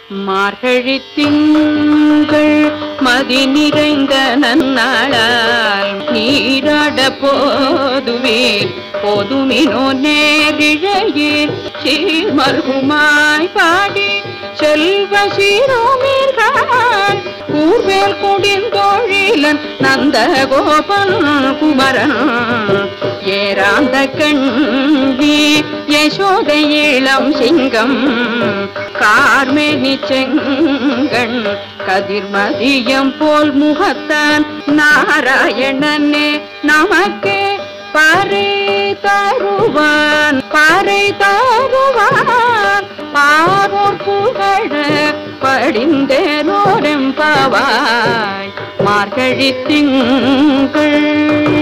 மார்கழி திங்கள் மதி நிறைந்த நன்னாளால் நீராட போதுவீர் போதுமினோ நேரிழையீர் சீர்மல்குமாய் பாடி செல்வ சீரோமீர்கள் கூர்வேல் குடிந்தோழிலன் நந்த கோபன் குமரன் ஏராந்த கண்வி யசோத இளம் சிங்கம் கார்மேனி செங்கண் கதிர்மதியம் போல் முகத்தான் நாராயணனே நமக்கே பாறை தருவான் பாறை தருவான் பாரோர் புகழ படிந்தேரோரெம்பாவாய் மார்கழி திங்கள்